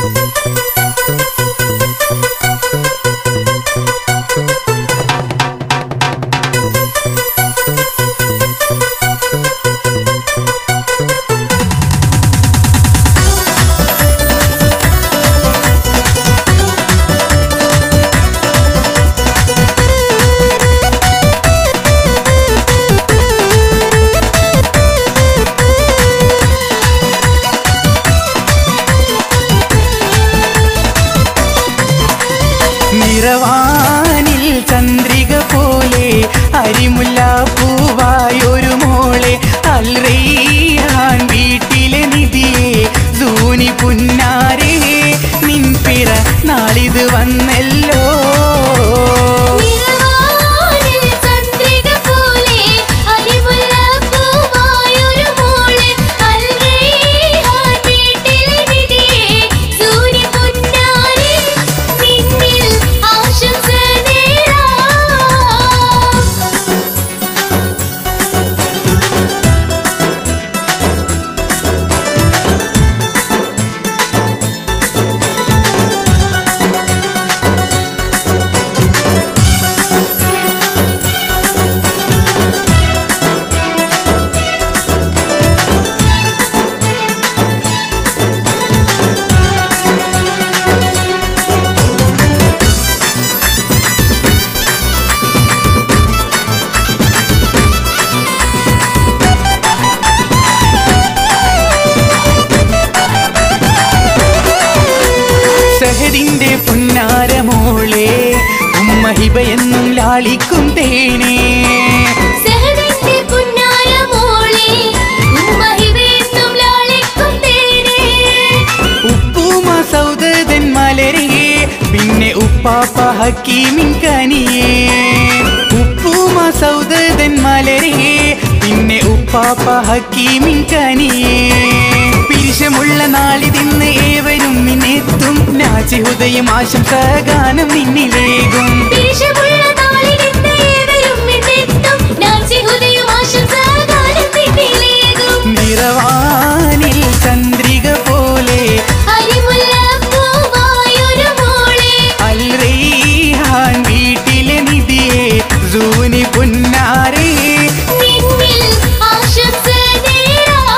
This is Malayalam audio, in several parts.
നിറവാനിൽ ചന്ദ്രിക പോലെ അരിമുല്ല പൂവായൊരു മോളെ അൽറീഹാൻ വീട്ടിലെ നിധിയെ സൂനി പുന്നാരേ നിൻ പിറ നാളിത് വന്നല്ലോ നിറവാനിൽ ചന്ദ്രിക പോലെ അരിമുല്ല പൂവായൊരു മോളെ അൽറീഹാൻ വീട്ടിലെ നിധിയെ സൂര്യ പൊന്നാരെ നിന്നിൽ ആശംസ നേരാം സഹദിന്റെ പുന്നാരമോളെ ഉമ്മ ഹിബയെന്നും ലാളിക്കും തേനേ സഹദിന്റെ പുന്നാര മോളെ ഉമ്മഹിവേന്നും ലാളിക്കും തേനേ ഉപ്പൂമ സൗദൻ മലരേ പിന്നെ ഉപ്പാപ്പ ഹക്കീമിൻ കനിയേ ഉപ്പൂമ സൗദൻ മലരേ പിന്നെ ഉപ്പാപ്പ ഹക്കീമിൻ കനിയേ പിരിശമുള്ള നാളിതിന്ന് ഏവരും നിന്നെത്തും നാച്ചി ഹൃദയം ആശംസ ഗാനം നിന്നിലേകും പിരിശമുള്ള നാളിലിന്ന് ഏവരും എന്നെത്തും നാച്ചി ഹൃദയം ആശംസാഗാനം നിന്നിലേകും നിറവാനിൽ ചന്ദ്രിക പോലെ അരിമുല്ല പൂവായൊരു മോളെ അൽറീഹാൻ വീട്ടിലെ നിധിയെ സൂനി പുന്നാരേ നിന്നിൽ ആശംസ നേരാം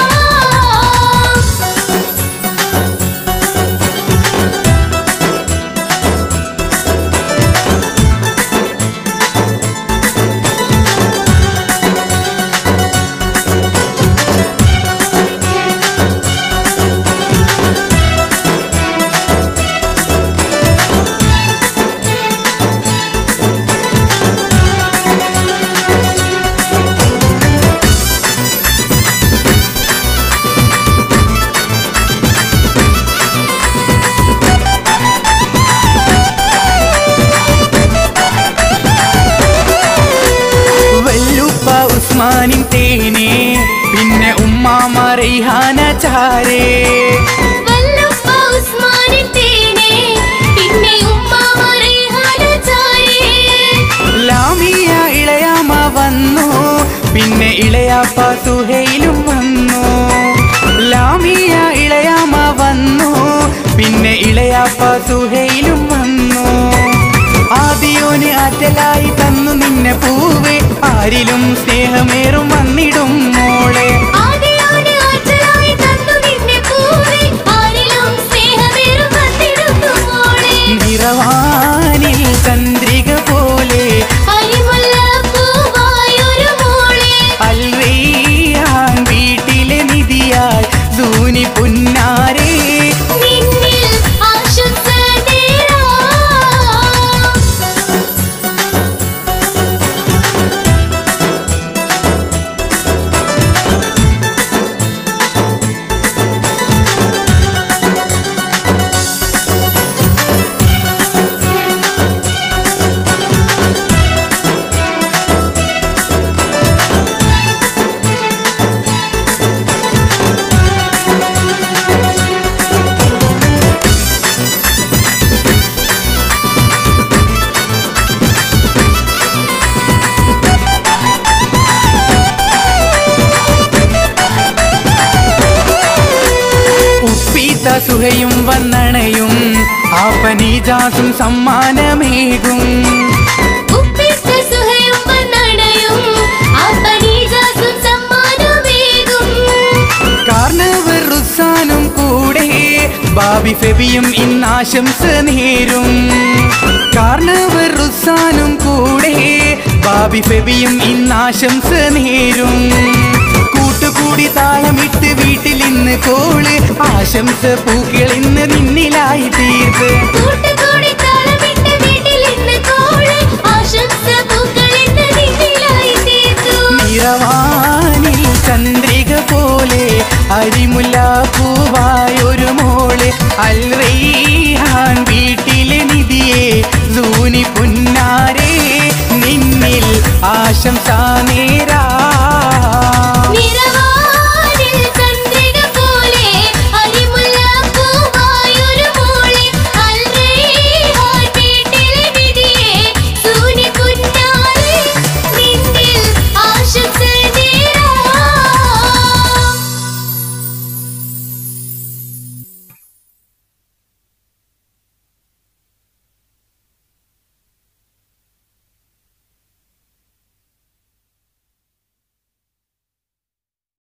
വല്ലുപ്പ ഉസ്മാനിൻ തേനെ പിന്നെ ഉമ്മാമ റൈഹാന ചാരേ വല്ലുപ്പ ഉസ്മാനിൻ തേനെ പിന്നെ ഉമ്മാമ റൈഹാന ചാരേ ലാമിയ ഇളയാമ വന്നു പിന്നെ ഇളയാപ്പ സുഹൈലും വന്നു ലാമിയ ഇളയാമ വന്നു പിന്നെ ഇളയാപ്പ സുഹൈലും വന്നു ആദിയോന് ആറ്റലായി തന്നു നിന്നെ പൂവേ ആരിലും സ്നേഹമേറും വന്നിടും മോളെ ആദിയോന് ആറ്റലായി തന്നു നിന്നെ പൂവേ ആരിലും സ്നേഹമേറും വന്നിടുന്നു മോളെ നിറവാനിൽ ചന്ദ്രിക പോലെ അരിമുല്ല പൂവായൊരു മോളെ അൽറീയാൻ വീട്ടിലെ നിധിയായി സൂനി പുന്നാരേ നിന്നിൽ ആശംസ നേരാം സുഹയും വന്നണയും ആപ്പനീജാസും സമ്മാനമേകും ഉപ്പിട്ട സുഹയും വന്നണയും ആപ്പനീജാസും സമ്മാനമേകും കാർണവർ റുസാനും കൂടെ ബാബി ഫെബിയും ഇന്നാശംസ നേരും കാർണവർ റുസാനും കൂടെ ബാബി ഫെബിയും ഇന്നാശംസ നേരും കൂട്ടുകൂടി താളമിട്ട് വീട്ടിൽ ഇന്ന് കോള് ആശംസ പൂക്കൾ ഇന്ന് നിന്നിലായി തീർത്ത് കൂട്ടുകൂടി താളമിട്ട് വീട്ടിൽ ഇന്ന് കോള് ആശംസ പൂക്കൾ ഇന്ന് നിന്നിലായി തീർത്തു നിറവാനിൽ ചന്ദ്രിക പോലെ അരിമുല്ല പൂവായൊരു മോള് അൽറീഹാൻ വീട്ടിലെ നിധിയെ സൂനി പുന്നാരെ നിന്നിൽ ആശംസ നേരാ